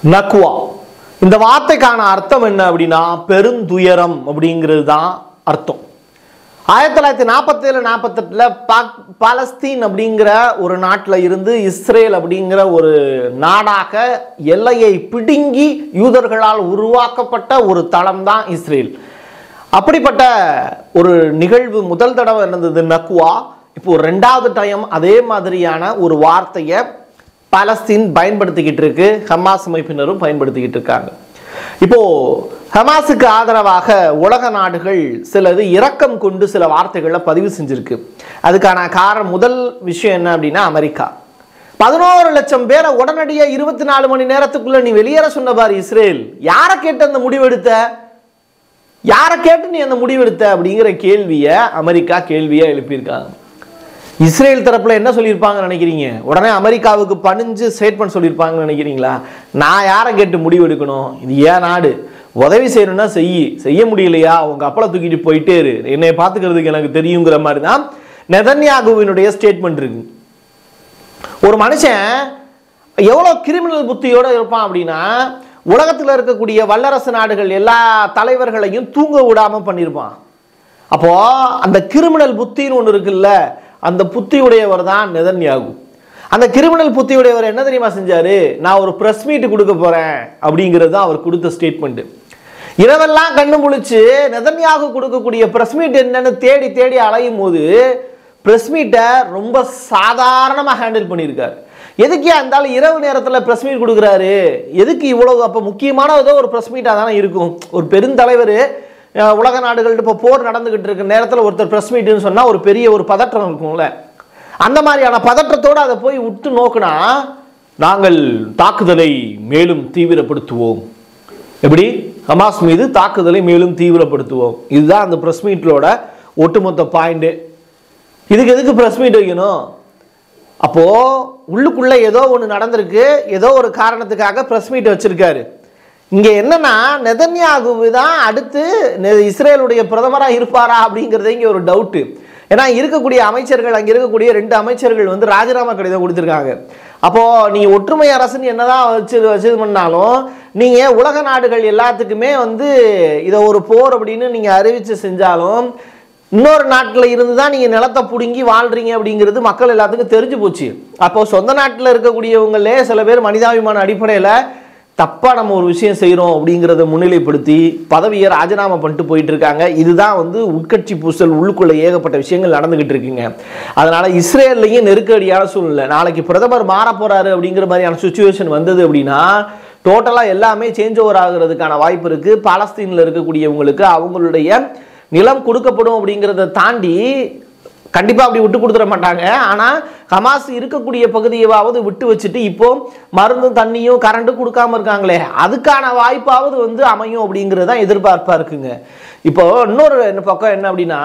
நக்வா இந்த வார்த்தைக்கான அர்த்தம் என்ன அப்படின்னா பெருந்துயரம் அப்படிங்கிறது தான் அர்த்தம் ஆயிரத்தி தொள்ளாயிரத்தி நாற்பத்தேழு நாற்பத்தெட்டில் பாக் பாலஸ்தீன் அப்படிங்கிற ஒரு நாட்டில் இருந்து இஸ்ரேல் அப்படிங்கிற ஒரு நாடாக எல்லையை பிடுங்கி யூதர்களால் உருவாக்கப்பட்ட ஒரு தளம் தான் இஸ்ரேல் அப்படிப்பட்ட ஒரு நிகழ்வு முதல் தடவை நடந்தது நக்வா இப்போ ரெண்டாவது டைம் அதே மாதிரியான ஒரு வார்த்தையை பாலஸ்தீன் பயன்படுத்திக்கிட்டு இருக்கு ஹமாஸ் அமைப்பினரும் பயன்படுத்திக்கிட்டு இருக்காங்க இப்போ ஹமாஸுக்கு ஆதரவாக உலக நாடுகள் சிலது இரக்கம் கொண்டு சில வார்த்தைகளை பதிவு செஞ்சிருக்கு அதுக்கான காரணம் முதல் விஷயம் என்ன அப்படின்னா அமெரிக்கா பதினோரு லட்சம் பேரை உடனடியாக இருபத்தி நாலு மணி நேரத்துக்குள்ள நீ வெளியேற சொன்ன பாரு இஸ்ரேல் யாரை கேட்டு அந்த முடிவெடுத்த யாரை கேட்டு நீ அந்த முடிவெடுத்த அப்படிங்கிற கேள்வியை அமெரிக்கா கேள்வியா எழுப்பியிருக்காங்க இஸ்ரேல் தரப்புல என்ன சொல்லியிருப்பாங்கன்னு நினைக்கிறீங்க உடனே அமெரிக்காவுக்கு பணிஞ்சு ஸ்டேட்மெண்ட் சொல்லியிருப்பாங்கன்னு நினைக்கிறீங்களா நான் யாரை கேட்டு முடிவு எடுக்கணும் இது ஏன் நாடு உதவி செய்யணும்னா செய் செய்ய முடியலையா உங்க அப்பளை தூக்கிட்டு போயிட்டே இரு என்னை பார்த்துக்கிறதுக்கு எனக்கு தெரியுங்கிற மாதிரி தான் நெதன்யாகுவினுடைய ஸ்டேட்மெண்ட் இருக்கு ஒரு மனுஷன் எவ்வளோ கிரிமினல் புத்தியோட இருப்பான் அப்படின்னா உலகத்தில் இருக்கக்கூடிய வல்லரசு நாடுகள் எல்லா தலைவர்களையும் தூங்க விடாம பண்ணியிருப்பான் அப்போ அந்த கிரிமினல் புத்தின்னு ஒன்று இருக்குல்ல அந்த புத்தியுடையவர் தான் நெதன்யாகு அந்த கிரிமினல் புத்தியுடையவர் என்ன தெரியுமா செஞ்சாரு நான் ஒரு ப்ரெஸ் மீட் கொடுக்க போறேன் அப்படிங்கிறது தான் அவர் கொடுத்த ஸ்டேட்மெண்ட் இரவெல்லாம் கண்ணு முழிச்சு நெதன்யாகு கொடுக்கக்கூடிய ப்ரெஸ் மீட் என்னன்னு தேடி தேடி அலையும் போது ப்ரெஸ் மீட்டை ரொம்ப சாதாரணமாக ஹேண்டில் பண்ணியிருக்காரு எதுக்கு இருந்தாலும் இரவு நேரத்தில் ப்ரெஸ் மீட் கொடுக்குறாரு எதுக்கு இவ்வளவு அப்போ முக்கியமான ஏதோ ஒரு ப்ரெஸ் மீட்டாக தானே இருக்கும் ஒரு பெருந்தலைவர் அஹ், உலக நாடுகள்ட்ட இப்போ போர் நடந்துகிட்டு இருக்க நேரத்தில் ஒருத்தர் ப்ரெஸ் மீட்டுன்னு சொன்னால் ஒரு பெரிய ஒரு பதற்றம் இருக்கும்ல அந்த மாதிரியான பதற்றத்தோடு அதை போய் விட்டு நோக்குனா நாங்கள் தாக்குதலை மேலும் தீவிரப்படுத்துவோம் எப்படி ஹமாஸ் மீது தாக்குதலை மேலும் தீவிரப்படுத்துவோம் இதுதான் அந்த ப்ரெஸ் மீட்டோட ஒட்டுமொத்த பாயிண்ட் இதுக்கு எதுக்கு ப்ரெஸ் மீட் வைக்கணும் அப்போ உள்ளுக்குள்ள ஏதோ ஒன்று நடந்திருக்கு ஏதோ ஒரு காரணத்துக்காக ப்ரெஸ் மீட் வச்சிருக்காரு இங்க என்னன்னா நெதன்யாகு தான் அடுத்து நெ- இஸ்ரேலுடைய பிரதமராக இருப்பாரா அப்படிங்கிறதே இங்க ஒரு டவுட்டு ஏன்னா இருக்கக்கூடிய அமைச்சர்கள் அங்க இருக்கக்கூடிய ரெண்டு அமைச்சர்கள் வந்து ராஜினாமா கடிதம் கொடுத்துருக்காங்க அப்போ நீங்க ஒற்றுமை அரசுன்னு என்னதான் வச்சு வச்சு பண்ணாலும் நீங்க உலக நாடுகள் எல்லாத்துக்குமே வந்து இதை ஒரு போர் அப்படின்னு நீங்க அறிவிச்சு செஞ்சாலும் இன்னொரு நாட்டில் இருந்து தான் நீங்கள் நிலத்தை பிடுங்கி வாழ்றீங்க அப்படிங்கிறது மக்கள் எல்லாத்துக்கும் தெரிஞ்சு போச்சு அப்போ சொந்த நாட்டில் இருக்கக்கூடியவங்களே சில பேர் மனிதாபிமான அடிப்படையில் தப்பாக நம்ம ஒரு விஷயம் செய்கிறோம் அப்படிங்கிறத முன்னிலைப்படுத்தி பதவியை ராஜினாமா பண்ணிட்டு போயிட்டு இருக்காங்க இதுதான் வந்து உட்கட்சி பூசல் உள்ளுக்குள்ள ஏகப்பட்ட விஷயங்கள் நடந்துகிட்டு இருக்குங்க அதனால இஸ்ரேல்லையும் நெருக்கடியான சூழ்நிலை நாளைக்கு பிரதமர் மாற போறாரு அப்படிங்கிற மாதிரியான சுச்சுவேஷன் வந்தது அப்படின்னா டோட்டலாக எல்லாமே சேஞ்ச் ஓவர் ஆகுறதுக்கான வாய்ப்பு இருக்கு பாலஸ்தீனில் இருக்கக்கூடியவங்களுக்கு அவங்களுடைய நிலம் கொடுக்கப்படும் அப்படிங்கிறத தாண்டி கண்டிப்பாக அப்படி விட்டு கொடுத்துட மாட்டாங்க ஆனால் ஹமாஸ் இருக்கக்கூடிய பகுதியவாவது விட்டு வச்சுட்டு இப்போ மருந்தும் தண்ணியும் கரண்ட்டும் கொடுக்காம இருக்காங்களே அதுக்கான வாய்ப்பாவது வந்து அமையும் அப்படிங்கிறது தான் எதிர்பார்ப்பாக இருக்குங்க இப்போ இன்னொரு என்ன பக்கம் என்ன அப்படின்னா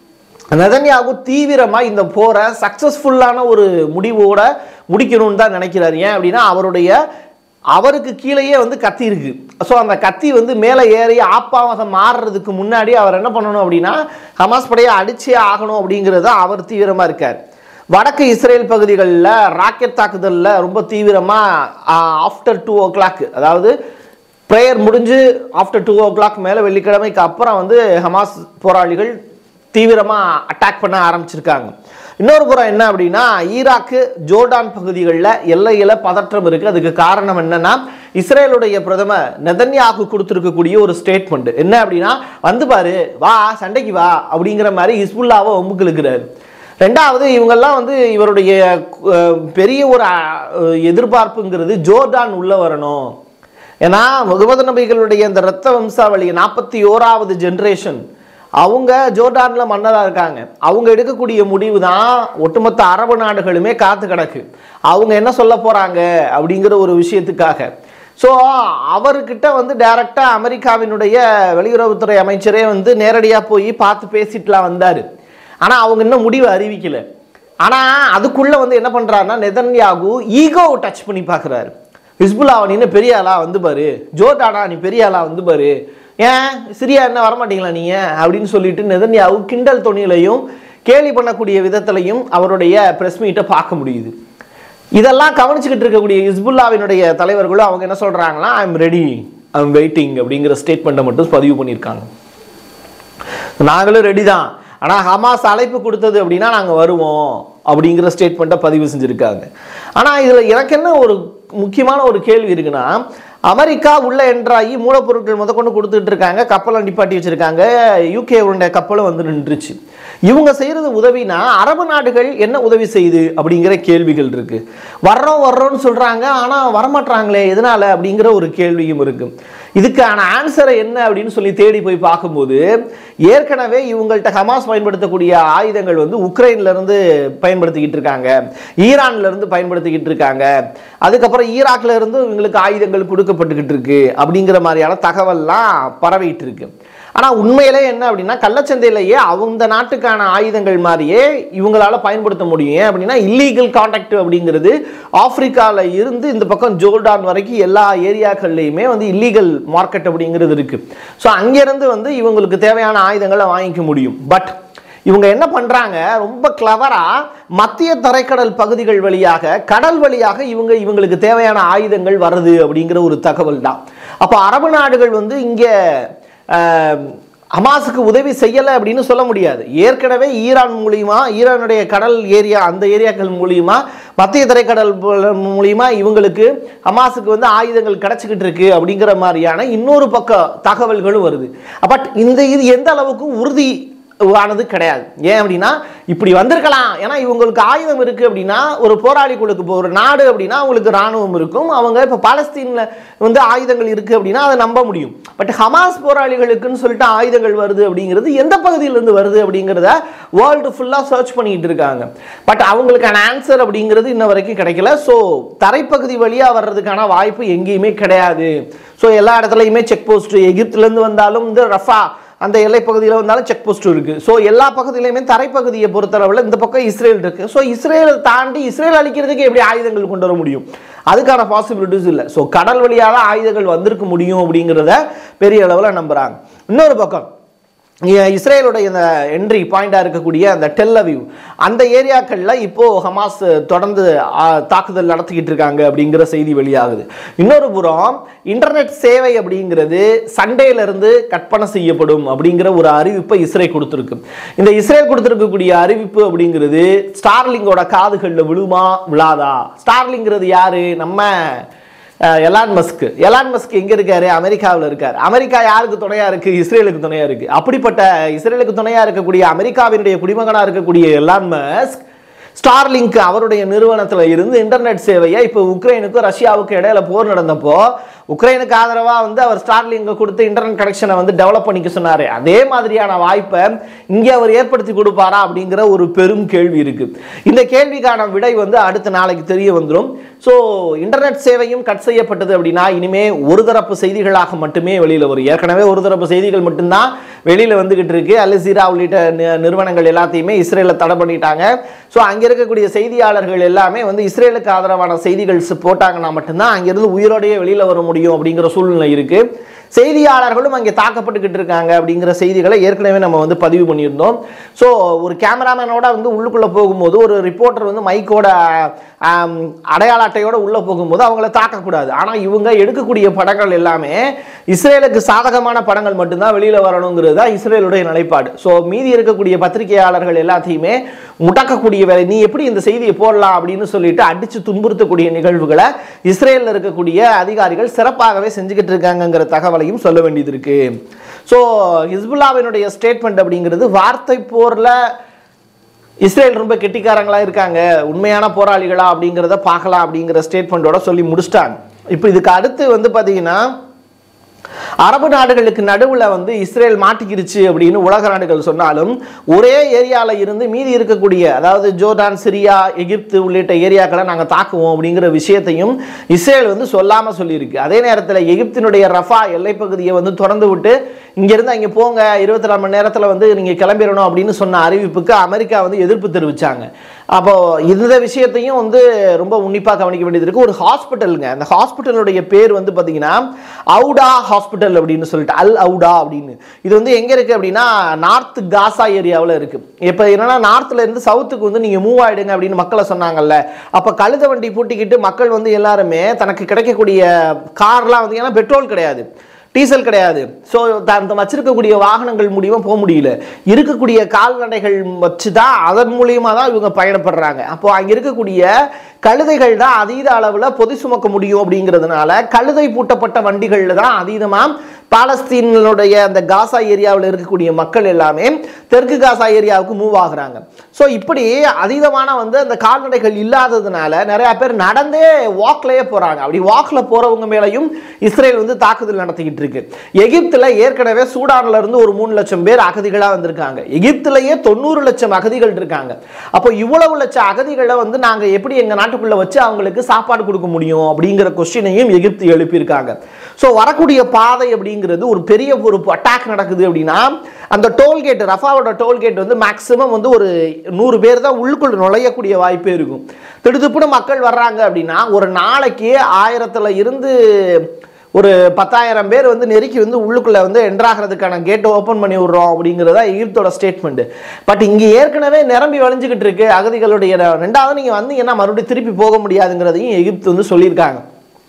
நெதன்யாகு தீவிரமாக இந்த போரை சக்ஸஸ்ஃபுல்லான ஒரு முடிவோட முடிக்கணும்னு தான் நினைக்கிறாரு ஏன் அப்படின்னா அவருடைய அவருக்கு கீழேயே வந்து கத்தி இருக்கு ஸோ அந்த கத்தி வந்து மேலே ஏறி ஆப்பாவக மாறுறதுக்கு முன்னாடி அவர் என்ன பண்ணணும் அப்படின்னா ஹமாஸ் படையை அடிச்சே ஆகணும் அப்படிங்கிறது தான் அவர் தீவிரமாக இருக்கார் வடக்கு இஸ்ரேல் பகுதிகளில் ராக்கெட் தாக்குதலில் ரொம்ப தீவிரமாக ஆஃப்டர் டூ ஓ கிளாக் அதாவது ப்ரேயர் முடிஞ்சு ஆஃப்டர் டூ ஓ கிளாக் மேலே வெள்ளிக்கிழமைக்கு அப்புறம் வந்து ஹமாஸ் போராளிகள் தீவிரமாக அட்டாக் பண்ண ஆரம்பிச்சிருக்காங்க இன்னொரு புறம் என்ன அப்படின்னா ஈராக்கு ஜோர்டான் பகுதிகளில் எல்லையில் பதற்றம் இருக்குது அதுக்கு காரணம் என்னன்னா இஸ்ரேலுடைய பிரதமர் நெதன்யாகு கொடுத்துருக்கக்கூடிய ஒரு ஸ்டேட்மெண்ட் என்ன அப்படின்னா வந்து பாரு வா சண்டைக்கு வா அப்படிங்கிற மாதிரி ஹிஸ்புல்லாவை ஒம்புக்கு இழுக்கிறாரு ரெண்டாவது இவங்கெல்லாம் வந்து இவருடைய அஹ், பெரிய ஒரு அஹ், எதிர்பார்ப்புங்கிறது ஜோர்டான் உள்ள வரணும் ஏன்னா முகமது நபிகளுடைய இந்த இரத்த வம்சாவளி நாற்பத்தி ஓராவது ஜென்ரேஷன் அவங்க ஜோர்டான்ல மன்னராக இருக்காங்க அவங்க எடுக்கக்கூடிய முடிவு தான் ஒட்டுமொத்த அரபு நாடுகளுமே காத்து கிடக்கு அவங்க என்ன சொல்ல போறாங்க அப்படிங்கிற ஒரு விஷயத்துக்காக ஸோ அவர்கிட்ட வந்து டைரக்டா அமெரிக்காவினுடைய வெளியுறவுத்துறை அமைச்சரே வந்து நேரடியாக போய் பார்த்து பேசிட்டுலாம் வந்தார் ஆனால் அவங்க இன்னும் முடிவு அறிவிக்கல ஆனால் அதுக்குள்ள வந்து என்ன பண்றாருன்னா நெதன்யாகு ஈகோ டச் பண்ணி பார்க்குறாரு ஹிஸ்புல்லாவை நீ என்ன பெரிய ஆளா வந்து பாரு ஜோர்டானா நீ பெரிய ஆளா வந்து பாரு ஏன் சிரியா என்ன வரமாட்டீங்களா நீங்க அப்படின்னு சொல்லிட்டு நெதன்யாவு கிண்டல் தொனியிலையும் கேலி பண்ணக்கூடிய விதத்திலையும் அவருடைய பிரஸ் மீட்டை பார்க்க முடியுது இதெல்லாம் கவனிச்சுக்கிட்டு இருக்கக்கூடிய ஹிஸ்புல்லாவினுடைய தலைவர்களும் அவங்க என்ன சொல்றாங்கன்னா I am ready I am waiting அப்படிங்கிற ஸ்டேட்மெண்ட்டை மட்டும் பதிவு பண்ணியிருக்காங்க நாங்களும் ரெடி தான் ஆனால் ஹமாஸ் அழைப்பு கொடுத்தது அப்படின்னா நாங்கள் வருவோம் அப்படிங்கிற ஸ்டேட்மெண்ட்டை பதிவு செஞ்சுருக்காங்க ஆனால் இதில் எனக்கு என்ன ஒரு முக்கியமான ஒரு கேள்வி இருக்குன்னா அமெரிக்கா உள்ள என்ட்ராகி மூலப்பொருட்கள் முத கொண்டு கொடுத்துட்டு இருக்காங்க கப்பலை நிப்பாட்டி வச்சிருக்காங்க யூகேவுடைய கப்பலும் வந்து நின்றுச்சு இவங்க செய்யறது உதவினா அரபு நாடுகள் என்ன உதவி செய்யுது அப்படிங்கிற கேள்விகள் இருக்கு வர்றோம் வர்றோம்னு சொல்றாங்க ஆனா வரமாட்டாங்களே எதனால அப்படிங்கிற ஒரு கேள்வியும் இருக்கு இதுக்கான ஆன்சரை என்ன அப்படின்னு சொல்லி தேடி போய் பார்க்கும்போது ஏற்கனவே இவங்கள்ட்ட ஹமாஸ் பயன்படுத்தக்கூடிய ஆயுதங்கள் வந்து உக்ரைன்ல இருந்து பயன்படுத்திக்கிட்டு இருக்காங்க ஈரான்ல இருந்து பயன்படுத்திக்கிட்டு இருக்காங்க அதுக்கப்புறம் ஈராக்ல இருந்து இவங்களுக்கு ஆயுதங்கள் கொடுக்கப்பட்டுக்கிட்டு இருக்கு அப்படிங்கிற மாதிரியான தகவல்லாம் பரவிட்டு இருக்கு ஆனா உண்மையிலே என்ன அப்படின்னா கள்ளச்சந்தையிலேயே அவங்க நாட்டுக்கான ஆயுதங்கள் மாதிரியே இவங்களால பயன்படுத்த முடியும் ஏன் அப்படின்னா இல்லீகல் கான்டாக்ட் அப்படிங்கிறது ஆப்பிரிக்கால இருந்து இந்த பக்கம் ஜோர்டான் வரைக்கும் எல்லா ஏரியாக்கள்லையுமே வந்து இல்லீகல் மார்க்கெட் அப்படிங்கிறது இருக்கு ஸோ அங்கிருந்து வந்து இவங்களுக்கு தேவையான ஆயுதங்களை வாங்கிக்க முடியும் பட் இவங்க என்ன பண்றாங்க ரொம்ப கிளவரா மத்திய தரைக்கடல் பகுதிகள் வழியாக கடல் வழியாக இவங்க இவங்களுக்கு தேவையான ஆயுதங்கள் வருது அப்படிங்கிற ஒரு தகவல் தான் அப்போ அரபு நாடுகள் வந்து இங்க ஆஹ், ஹமாஸுக்கு உதவி செய்யலை அப்படின்னு சொல்ல முடியாது ஏற்கனவே ஈரான் மூலியமா ஈரானுடைய கடல் ஏரியா அந்த ஏரியாக்கள் மூலியமா மத்திய தரைக்கடல் பு- மூலியமா இவங்களுக்கு ஹமாஸுக்கு வந்து ஆயுதங்கள் கிடைச்சிக்கிட்டு இருக்கு அப்படிங்கிற மாதிரியான இன்னொரு பக்க தகவல்களும் வருது பட் இந்த இது எந்த அளவுக்கு உறுதி ஆனது கிடையாது ஏன் அப்படின்னா இப்படி வந்திருக்கலாம் ஏன்னா இவங்களுக்கு ஆயுதம் இருக்கு அப்படின்னா ஒரு போராளி குழுக்கு இப்போ ஒரு நாடு அப்படின்னா அவங்களுக்கு ராணுவம் இருக்கும் அவங்க இப்போ பாலஸ்தீன்ல வந்து ஆயுதங்கள் இருக்கு அப்படின்னா அதை நம்ப முடியும் பட் ஹமாஸ் போராளிகளுக்குன்னு சொல்லிட்டு ஆயுதங்கள் வருது அப்படிங்கிறது எந்த பகுதியிலிருந்து வருது அப்படிங்கிறத வேர்ல்டு ஃபுல்லாக சர்ச் பண்ணிட்டு இருக்காங்க பட் அவங்களுக்கான ஆன்சர் அப்படிங்கிறது இன்ன வரைக்கும் கிடைக்கல ஸோ தரைப்பகுதி வழியாக வர்றதுக்கான வாய்ப்பு எங்கேயுமே கிடையாது ஸோ எல்லா இடத்துலையுமே செக் போஸ்ட் எகிப்துலேருந்து வந்தாலும் இந்த ரஃபா அந்த எல்லைப் பகுதியில் வந்தாலும் செக் போஸ்ட் இருக்கு ஸோ எல்லா பகுதியிலையுமே தரைப்பகுதியை பொறுத்தளவில் இந்த பக்கம் இஸ்ரேல் இருக்கு ஸோ இஸ்ரேலை தாண்டி இஸ்ரேல் அழிக்கிறதுக்கு எப்படி ஆயுதங்கள் கொண்டு வர முடியும் அதுக்கான பாசிபிலிட்டிஸ் இல்லை ஸோ கடல் வழியாக ஆயுதங்கள் வந்திருக்க முடியும் அப்படிங்கிறத பெரிய அளவில் நம்புறாங்க இன்னொரு பக்கம் இ- இஸ்ரேலுடைய இந்த என்ட்ரி பாயிண்டாக இருக்கக்கூடிய அந்த டெல்லவிவ் அந்த ஏரியாக்களில் இப்போ ஹமாஸ் தொடர்ந்து ஆ, தாக்குதல் நடத்திக்கிட்டு இருக்காங்க அப்படிங்கிற செய்தி வெளியாகுது இன்னொரு புறம் இன்டர்நெட் சேவை அப்படிங்கிறது சண்டேல இருந்து கற்பனை செய்யப்படும் அப்படிங்கிற ஒரு அறிவிப்பை இஸ்ரேல் கொடுத்துருக்கு இந்த இஸ்ரேல் கொடுத்துருக்கக்கூடிய அறிவிப்பு அப்படிங்கிறது ஸ்டார்லிங்கோட காதுகளில் விழுமா விழாதா ஸ்டார்லிங்கிறது யாரு நம்ம அஹ் எலான் மஸ்க் எலான் மஸ்க் எங்க இருக்காரு அமெரிக்காவில் இருக்காரு அமெரிக்கா யாருக்கு துணையா இருக்கு இஸ்ரேலுக்கு துணையா இருக்கு அப்படிப்பட்ட இஸ்ரேலுக்கு துணையா இருக்கக்கூடிய அமெரிக்காவினுடைய குடிமகனா இருக்கக்கூடிய எலான் மஸ்க் ஸ்டார்லிங்க் அவருடைய நிறுவனத்துல இருந்து இன்டர்நெட் சேவையை இப்போ உக்ரைனுக்கும் ரஷ்யாவுக்கும் இடையில போர் நடந்தப்போ உக்ரைனுக்கு ஆதரவா வந்து அவர் ஸ்டார்லிங்கை கொடுத்து இன்டர்நெட் கனெக்ஷனை வந்து டெவலப் பண்ணிக்க சொன்னாரு அதே மாதிரியான வாய்ப்பை இங்கே அவர் ஏற்படுத்தி கொடுப்பாரா அப்படிங்கிற ஒரு பெரும் கேள்வி இருக்கு இந்த கேள்விக்கான விடை வந்து அடுத்த நாளைக்கு தெரிய வந்துடும் ஸோ இன்டர்நெட் சேவையும் கட் செய்யப்பட்டது அப்படின்னா இனிமே ஒரு தரப்பு செய்திகளாக மட்டுமே வெளியில வரும் ஏற்கனவே ஒரு தரப்பு செய்திகள் மட்டும்தான் வெளியில வந்துகிட்டு இருக்கு அல்ஜீரா உள்ளிட்ட நி- நிறுவனங்கள் எல்லாத்தையுமே இஸ்ரேல தடை பண்ணிட்டாங்க ஸோ அங்க இருக்கக்கூடிய செய்தியாளர்கள் எல்லாமே வந்து இஸ்ரேலுக்கு ஆதரவான செய்திகள் ஸ் போட்டாங்கன்னா மட்டும்தான் அங்கிருந்து உயிரோடையே வெளியில வர முடியும் அப்படிங்கிற சூழ்நிலை இருக்கு செய்தியாளர்களும் அங்கே தாக்கப்பட்டுக்கிட்டு இருக்காங்க அப்படிங்கிற செய்திகளை ஏற்கனவே நம்ம வந்து பதிவு பண்ணியிருந்தோம் ஸோ ஒரு கேமராமேனோட வந்து உள்ளுக்குள்ளே போகும்போது ஒரு ரிப்போர்ட்டர் வந்து மைக்கோட ஆம், அடையாள அட்டையோட உள்ளே போகும்போது அவங்கள தாக்கக்கூடாது ஆனால் இவங்க எடுக்கக்கூடிய படங்கள் எல்லாமே இஸ்ரேலுக்கு சாதகமான படங்கள் மட்டும்தான் வெளியில் வரணுங்கிறது தான் இஸ்ரேலுடைய நிலைப்பாடு ஸோ மீதி இருக்கக்கூடிய பத்திரிகையாளர்கள் எல்லாத்தையுமே முடக்கக்கூடிய வேலை நீ எப்படி இந்த செய்தியை போடலாம் அப்படின்னு சொல்லிட்டு அடித்து துன்புறுத்தக்கூடிய நிகழ்வுகளை இஸ்ரேலில் இருக்கக்கூடிய அதிகாரிகள் சிறப்பாகவே செஞ்சுக்கிட்டு இருக்காங்கங்கிற தகவலையும் சொல்ல வேண்டியது இருக்கு ஸோ ஹிஸ்புல்லாவினுடைய ஸ்டேட்மெண்ட் அப்படிங்கிறது வார்த்தை போரில் இஸ்ரேல் ரொம்ப கெட்டிக்காரங்களா இருக்காங்க உண்மையான போராளிகளா அப்படிங்கிறத பார்க்கலாம் அப்படிங்கிற ஸ்டேட்மெண்ட்டோட சொல்லி முடிச்சிட்டாங்க இப்போ இதுக்கு அடுத்து வந்து பார்த்தீங்கன்னா அரபு நாடுகளுக்கு நடுவுல வந்து இஸ்ரேல் மாட்டிக்கிருச்சு அப்படின்னு உலக நாடுகள் சொன்னாலும் ஒரே ஏரியால இருந்து மீதி இருக்கக்கூடிய அதாவது ஜோர்டான் சிரியா எகிப்து உள்ளிட்ட ஏரியாக்களை நாங்க தாக்குவோம் அப்படிங்கிற விஷயத்தையும் இஸ்ரேல் வந்து சொல்லாம சொல்லியிருக்கு அதே நேரத்தில் எகிப்தினுடைய ரஃபா எல்லைப் பகுதியை வந்து திறந்து விட்டு இங்கேருந்து அங்கே போங்க இருபத்தி நாலு மணி நேரத்தில் வந்து நீங்கள் கிளம்பிடணும் அப்படின்னு சொன்ன அறிவிப்புக்கு அமெரிக்கா வந்து எதிர்ப்பு தெரிவிச்சாங்க அப்போ இந்த விஷயத்தையும் வந்து ரொம்ப உன்னிப்பாக கவனிக்க வேண்டியது இருக்கு ஒரு ஹாஸ்பிட்டலுங்க அந்த ஹாஸ்பிட்டலுடைய பேர் வந்து பார்த்தீங்கன்னா அவுடா ஹாஸ்பிட்டல் அப்படின்னு சொல்லிட்டு அல் அவுடா அப்படின்னு இது வந்து எங்கே இருக்குது அப்படின்னா நார்த் காசா ஏரியாவில் இருக்குது இப்போ என்னன்னா நார்த்தில் இருந்து சவுத்துக்கு வந்து நீங்கள் மூவ் ஆயிடுங்க அப்படின்னு மக்களை சொன்னாங்கல்ல அப்போ கழுத வண்டி பூட்டிக்கிட்டு மக்கள் வந்து எல்லாருமே தனக்கு கிடைக்கக்கூடிய கார்லாம் வந்து ஏன்னா பெட்ரோல் கிடையாது டீசல் கிடையாது ஸோ தான் வச்சிருக்கக்கூடிய வாகனங்கள் மூலியமாக போக முடியல இருக்கக்கூடிய கால்நடைகள் வச்சு தான் அதன் மூலியமாக தான் இவங்க பயணப்படுறாங்க அப்போ அங்கே இருக்கக்கூடிய கழுதைகள் தான் அதீத அளவில் பொதி சுமக்க முடியும் அப்படிங்கிறதுனால கழுதை பூட்டப்பட்ட வண்டிகளில் தான் அதீதமாக பாலஸ்தீனுடைய அந்த காசா ஏரியாவில் இருக்கக்கூடிய மக்கள் எல்லாமே தெற்கு காசா ஏரியாவுக்கு மூவ் ஆகுறாங்க ஸோ இப்படி அதீதமான வந்து அந்த கால்நடைகள் இல்லாததுனால நிறைய பேர் நடந்தே வாக்லயே போறாங்க அப்படி வாக்ல போறவங்க மேலையும் இஸ்ரேல் வந்து தாக்குதல் நடத்திக்கிட்டு இருக்கு எகிப்துல ஏற்கனவே சூடான்ல இருந்து ஒரு மூணு லட்சம் பேர் அகதிகளா வந்திருக்காங்க எகிப்துலயே தொண்ணூறு லட்சம் அகதிகள் இருக்காங்க அப்போ இவ்வளவு லட்சம் அகதிகளை வந்து நாங்க எப்படி எங்க நாட்டுக்குள்ள வச்சு அவங்களுக்கு சாப்பாடு கொடுக்க முடியும் அப்படிங்கிற கொஸ்டினையும் எகிப்து எழுப்பியிருக்காங்க ஸோ வரக்கூடிய பாதை அப்படிங்கிறது ஒரு பெரிய ஒரு அட்டாக் நடக்குது அப்படின்னா அந்த டோல்கேட் ரஃபாவோட டோல்கேட் வந்து மேக்ஸிமம் வந்து ஒரு நூறு பேர் தான் உள்ளுக்குள்ள நுழையக்கூடிய வாய்ப்பே இருக்கும் திடுதுப்புன்னு மக்கள் வர்றாங்க அப்படின்னா ஒரு நாளைக்கு ஆயிரத்துல இருந்து ஒரு பத்தாயிரம் பேர் வந்து நெருக்கி வந்து உள்ளுக்குள்ள வந்து என்ட்ராகிறதுக்கான கேட்டை ஓப்பன் பண்ணி விடுறோம் அப்படிங்கிறதா எகிப்தோட ஸ்டேட்மெண்ட் பட் இங்கே ஏற்கனவே நிரம்பி வழிஞ்சுக்கிட்டு இருக்கு அகதிகளுடைய இடம். ரெண்டாவது நீங்கள் வந்தீங்கன்னா மறுபடியும் திருப்பி போக முடியாதுங்கிறதையும் எகிப்து வந்து சொல்லியிருக்காங்க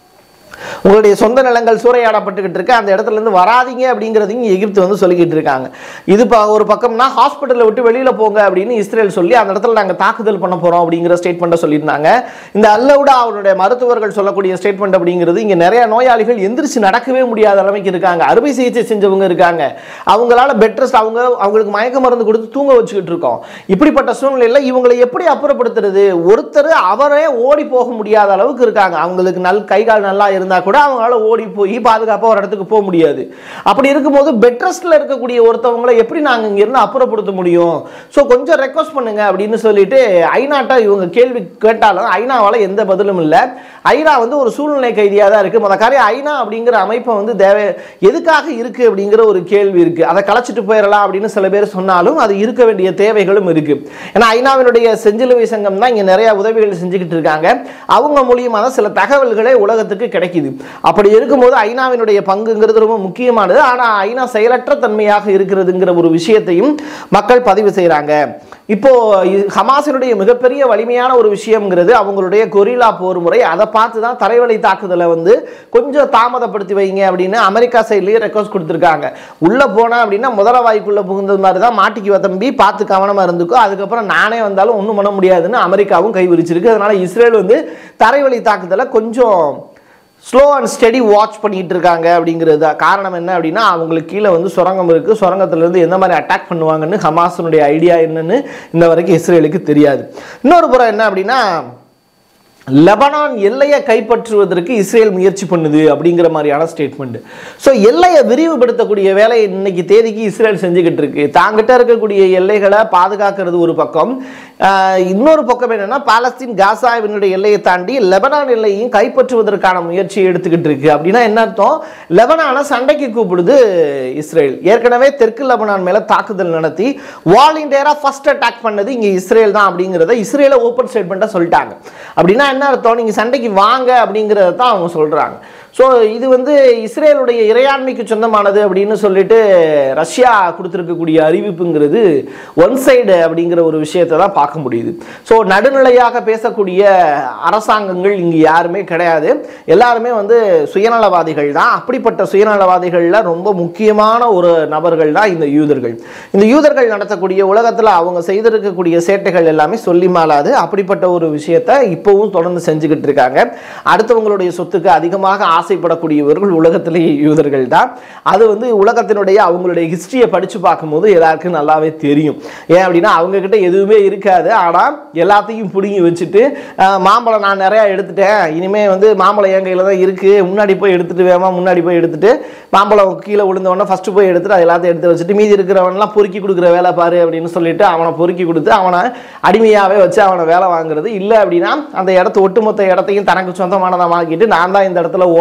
உங்களுடைய சொந்த நிலங்கள் சூறையாடப்பட்டுக்கிட்டு இருக்கு அந்த இடத்துல இருந்து வராதீங்க அப்படிங்கிறதையும் எகிப்து வந்து சொல்லிக்கிட்டு இருக்காங்க இது ப- ஒரு பக்கம்னா ஹாஸ்பிட்டலை விட்டு வெளியில போங்க அப்படின்னு இஸ்ரேல் சொல்லி அந்த இடத்துல நாங்க தாக்குதல் பண்ண போறோம் அப்படிங்கிற ஸ்டேட்மெண்ட்டை சொல்லியிருந்தாங்க இந்த அல்லவுடா அவருடைய மருத்துவர்கள் சொல்லக்கூடிய ஸ்டேட்மெண்ட் அப்படிங்கிறது இங்க நிறைய நோயாளிகள் எந்திரிச்சு நடக்கவே முடியாத அளவுக்கு இருக்காங்க அறுவை சிகிச்சை செஞ்சவங்க இருக்காங்க அவங்களால பெட் ரெஸ்ட் அவங்க அவங்களுக்கு மயக்க மருந்து கொடுத்து தூங்க வச்சுக்கிட்டு இருக்கோம் இப்படிப்பட்ட சூழ்நிலையில இவங்களை எப்படி அப்புறப்படுத்துறது ஒருத்தர் அவரே ஓடி போக முடியாத அளவுக்கு இருக்காங்க அவங்களுக்கு நல் கை கால் நல்லா இருந்தா கூட அவங்களால ஓடி போய் பாதுகாப்பா ஒரு இடத்துக்கு போக முடியாது அப்படி இருக்கும்போது பெட் ரெஸ்ட்ல இருக்கக்கூடிய ஒருத்தவங்களை எப்படி நாங்க இங்க இருந்து அப்புறப்படுத்த முடியும் ஸோ கொஞ்சம் ரெக்வஸ்ட் பண்ணுங்க அப்படின்னு சொல்லிட்டு ஐநாட்ட இவங்க கேள்வி கேட்டாலும் ஐநாவால எந்த பதிலும் இல்லை ஐநா வந்து ஒரு சூழ்நிலை கைதியா தான் இருக்கு முத காரியம் ஐநா அப்படிங்கிற அமைப்பை வந்து தேவை எதுக்காக இருக்கு அப்படிங்கிற ஒரு கேள்வி இருக்கு அதை கலைச்சிட்டு போயிடலாம் அப்படின்னு சில பேர் சொன்னாலும் அது இருக்க வேண்டிய தேவைகளும் இருக்கு ஏன்னா ஐநாவினுடைய செஞ்சிலுவை சங்கம் தான் இங்க நிறைய உதவிகள் செஞ்சுக்கிட்டு இருக்காங்க அவங்க மூலியமா தான் சில தகவல்களே உலகத்துக்கு கிடைக்குது அப்படி இருக்கும்போது ஐநாவினுடைய பங்குங்கிறது ரொம்ப முக்கியமானது ஆனா ஐநா செயலற்ற தன்மையாக இருக்கிறதுங்கிற ஒரு விஷயத்தையும் மக்கள் பதிவு செய்றாங்க இப்போ இ- ஹமாஸினுடைய மிகப்பெரிய வலிமையான ஒரு விஷயம்ங்கிறது அவங்களுடைய கொரில்லா போர் முறை அதை பார்த்து தான் தரைவழி தாக்குதலை வந்து கொஞ்சம் தாமதப்படுத்தி வைங்க அப்படின்னு அமெரிக்கா சைட்லயே ரெக்வஸ்ட் கொடுத்துருக்காங்க உள்ள போனா அப்படின்னா முதல வாய்க்குள்ள புகுந்தது மாதிரி தான் மாட்டிக்குவ தம்பி பார்த்து கவனமா இருந்துக்கோ அதுக்கப்புறம் நானே வந்தாலும் ஒன்றும் பண்ண முடியாதுன்னு அமெரிக்காவும் கை விரிச்சிருக்கு அதனால இஸ்ரேல் வந்து தரைவழி தாக்குதலை கொஞ்சம் ஸ்லோ அண்ட் ஸ்டெடி வாட்ச் பண்ணிட்டு இருக்காங்க அப்படிங்கிறது தான். காரணம் என்ன அப்படின்னா அவங்களுக்கு கீழே வந்து சுரங்கம் இருக்குது சுரங்கத்திலேருந்து எந்த மாதிரி அட்டாக் பண்ணுவாங்கன்னு ஹமாஸினுடைய ஐடியா என்னன்னு இந்த வரைக்கும் இஸ்ரேலுக்கு தெரியாது இன்னொரு புறம் என்ன அப்படின்னா லெபனான் எல்லையை கைப்பற்றுவதற்கு இஸ்ரேல் முயற்சி பண்ணுது அப்படிங்கிற மாதிரியான ஸ்டேட்மெண்ட் ஸோ எல்லையை விரிவுபடுத்தக்கூடிய வேலையை இன்னைக்கு தேதிக்கு இஸ்ரேல் செஞ்சுக்கிட்டு இருக்கு தாங்கிட்ட இருக்கக்கூடிய எல்லைகளை பாதுகாக்கிறது ஒரு பக்கம் ஆஹ் இன்னொரு பக்கம் என்னன்னா பாலஸ்தீன் காசாவினுடைய எல்லையை தாண்டி லெபனான் எல்லையையும் கைப்பற்றுவதற்கான முயற்சியை எடுத்துக்கிட்டு இருக்கு அப்படின்னா என்ன அர்த்தம் லெபனானை சண்டைக்கு கூப்பிடுது இஸ்ரேல் ஏற்கனவே தெற்கு லெபனான் மேல தாக்குதல் நடத்தி வாலண்டியரா ஃபர்ஸ்ட் அட்டாக் பண்ணது இங்க இஸ்ரேல் தான் அப்படிங்கிறத இஸ்ரேலை ஓப்பன் ஸ்டேட்மெண்ட்டாக சொல்லிட்டாங்க அப்படின்னா என்ன அர்த்தம் நீங்க சண்டைக்கு வாங்க அப்படிங்கிறத தான் அவங்க சொல்றாங்க ஸோ இது வந்து இஸ்ரேலுடைய இறையாண்மைக்கு சொந்தமானது அப்படின்னு சொல்லிட்டு ரஷ்யா கொடுத்துருக்கக்கூடிய அறிவிப்புங்கிறது ஒன் சைடு அப்படிங்கிற ஒரு விஷயத்தை தான் பார்க்க முடியுது ஸோ நடுநிலையாக பேசக்கூடிய அரசாங்கங்கள் இங்கு யாருமே கிடையாது எல்லாருமே வந்து சுயநலவாதிகள் தான் அப்படிப்பட்ட சுயநலவாதிகளில் ரொம்ப முக்கியமான ஒரு நபர்கள் தான் இந்த யூதர்கள் இந்த யூதர்கள் நடத்தக்கூடிய உலகத்தில் அவங்க செய்திருக்கக்கூடிய சேட்டைகள் எல்லாமே சொல்லி மாளாது அப்படிப்பட்ட ஒரு விஷயத்தை இப்போவும் தொடர்ந்து செஞ்சுக்கிட்டு இருக்காங்க அடுத்தவங்களுடைய சொத்துக்கு அதிகமாக ஆசைப்படக்கூடியவர்கள் உலகத்திலேயே யூதர்கள் தான் அது வந்து உலகத்தினுடைய அவங்களுடைய ஹிஸ்டரியை படித்து பார்க்கும்போது எல்லாருக்கும் நல்லாவே தெரியும் ஏன் அப்படின்னா அவங்க கிட்ட எதுவுமே இருக்காது ஆனால் எல்லாத்தையும் பிடுங்கி வச்சுட்டு அஹ், மாம்பழம் நான் நிறையா எடுத்துட்டேன் இனிமே வந்து மாம்பழம் என் கையில் தான் இருக்குது முன்னாடி போய் எடுத்துட்டு வேமா முன்னாடி போய் எடுத்துட்டு மாம்பழம் கீழே விழுந்தவொடனே ஃபஸ்ட்டு போய் எடுத்துட்டு அது எல்லாத்தையும் எடுத்து வச்சுட்டு மீதி இருக்கிறவன்லாம் பொறுக்கி கொடுக்குற வேலை பாரு அப்படின்னு சொல்லிட்டு அவனை பொறுக்கி கொடுத்து அவனை அடிமையாகவே வச்சு அவனை வேலை வாங்குறது இல்லை அப்படின்னா அந்த இடத்த ஒட்டுமொத்த இடத்தையும் தனக்கு சொந்தமானதாக ஆக்கிட்டு நான் தான் இந்த இடத்துல ஓனர்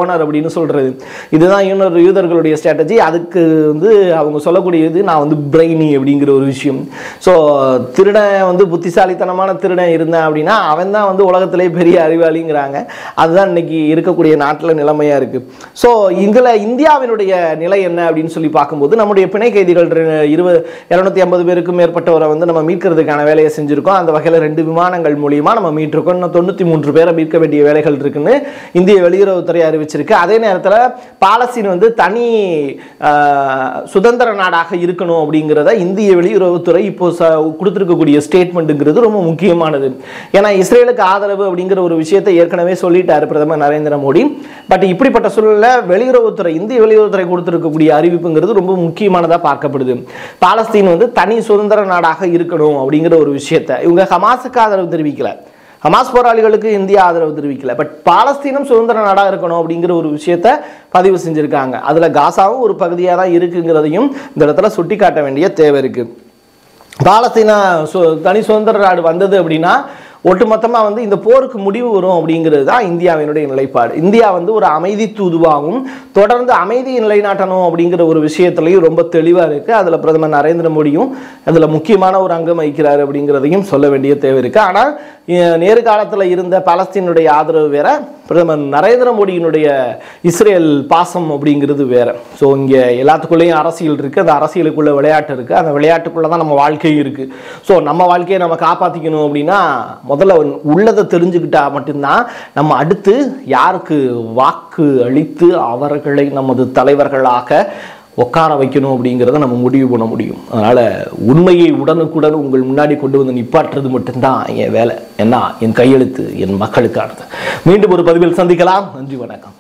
ஓனர் அப்படின்னு சொல்றது இதுதான் இன்னொரு யூதர்களுடைய ஸ்ட்ராட்டஜி அதுக்கு வந்து அவங்க சொல்லக்கூடியது நான் வந்து பிரெய்னி அப்படிங்கிற ஒரு விஷயம் ஸோ திருடன் வந்து புத்திசாலித்தனமான திருடன் இருந்தேன் அப்படின்னா அவன் தான் வந்து உலகத்திலே பெரிய அறிவாளிங்கிறாங்க அதுதான் இன்னைக்கு இருக்கக்கூடிய நாட்டில் நிலைமையா இருக்கு ஸோ இதில் இந்தியாவினுடைய நிலை என்ன அப்படின்னு சொல்லி பார்க்கும்போது நம்முடைய பிணை கைதிகள் இருபது இரநூத்தி ஐம்பது பேருக்கும் மேற்பட்டவரை வந்து நம்ம மீட்கிறதுக்கான வேலையை செஞ்சுருக்கோம் அந்த வகையில் ரெண்டு விமானங்கள் மூலியமா நம்ம மீட்டிருக்கோம் இன்னும் தொண்ணூற்றி மூன்று பேரை மீட்க வேண்டிய வேலைகள் இருக்குன்னு இந்திய வெளியுறவுத்துறை அறிவிச்சிருக்கு அதே நேரத்தில் பாலஸ்தீன் வந்து தனி ஆஹ், சுதந்திர நாடாக இருக்கணும் அப்படிங்கிறத இந்திய வெளியுறவுத்துறை இப்போ ச- கொடுத்திருக்கக்கூடிய ஸ்டேட்மெண்ட்டுங்கிறது ரொம்ப முக்கியமானது ஏன்னா இஸ்ரேலுக்கு ஆதரவு அப்படிங்கிற ஒரு விஷயத்தை ஏற்கனவே சொல்லிட்டாரு பிரதமர் நரேந்திர மோடி பட் இப்படிப்பட்ட சூழல்ல வெளியுறவுத்துறை இந்திய வெளியுறவுத்துறை கொடுத்திருக்கக்கூடிய அறிவிப்புங்கிறது ரொம்ப முக்கியமானதாக பார்க்கப்படுது பாலஸ்தீன் வந்து தனி சுதந்திர நாடாக இருக்கணும் அப்படிங்கிற ஒரு விஷயத்தை இவங்க ஹமாஸுக்கு ஆதரவு தெரிவிக்கல ஹமாஸ் போராளிகளுக்கு இந்தியா ஆதரவு தெரிவிக்கல பட் பாலஸ்தீனம் சுதந்திர நாடாக இருக்கணும் அப்படிங்கிற ஒரு விஷயத்த பதிவு செஞ்சிருக்காங்க அதுல காசாவும் ஒரு பகுதியாக தான் இருக்குங்கிறதையும் இந்த இடத்துல சுட்டி காட்ட வேண்டிய தேவை இருக்கு பாலஸ்தீனா சு தனி சுதந்திர நாடு வந்தது அப்படின்னா ஒட்டுமொத்தமாக வந்து இந்த போருக்கு முடிவு வரும் அப்படிங்கிறது தான் இந்தியாவினுடைய நிலைப்பாடு இந்தியா வந்து ஒரு அமைதி தூதுவாகவும் தொடர்ந்து அமைதியை நிலைநாட்டணும் அப்படிங்கிற ஒரு விஷயத்துலையும் ரொம்ப தெளிவாக இருக்குது அதில் பிரதமர் நரேந்திர மோடியும் அதில் முக்கியமான ஒரு அங்கம் வகிக்கிறார் அப்படிங்கிறதையும் சொல்ல வேண்டிய தேவை இருக்குது ஆனால் நேரு காலத்தில் இருந்த பாலஸ்தீனுடைய ஆதரவு வேற பிரதமர் நரேந்திர மோடியினுடைய இஸ்ரேல் பாசம் அப்படிங்கிறது வேற ஸோ இங்கே எல்லாத்துக்குள்ளேயும் அரசியல் இருக்குது அந்த அரசியலுக்குள்ள விளையாட்டு இருக்குது அந்த விளையாட்டுக்குள்ளே தான் நம்ம வாழ்க்கையும் இருக்குது ஸோ நம்ம வாழ்க்கையை நம்ம காப்பாற்றிக்கணும் அப்படின்னா முதல்ல உள்ளதை தெரிஞ்சுக்கிட்டா மட்டும்தான் நம்ம அடுத்து யாருக்கு வாக்கு அளித்து அவர்களை நமது தலைவர்களாக உட்கார வைக்கணும் அப்படிங்கிறத நம்ம முடிவு பண்ண முடியும் அதனால் உண்மையை உடனுக்குடன் உங்கள் முன்னாடி கொண்டு வந்து நிப்பாட்டுறது மட்டும்தான் என் வேலை ஏன்னா என் கையெழுத்து என் மக்களுக்கானது மீண்டும் ஒரு பதிவில் சந்திக்கலாம் நன்றி வணக்கம்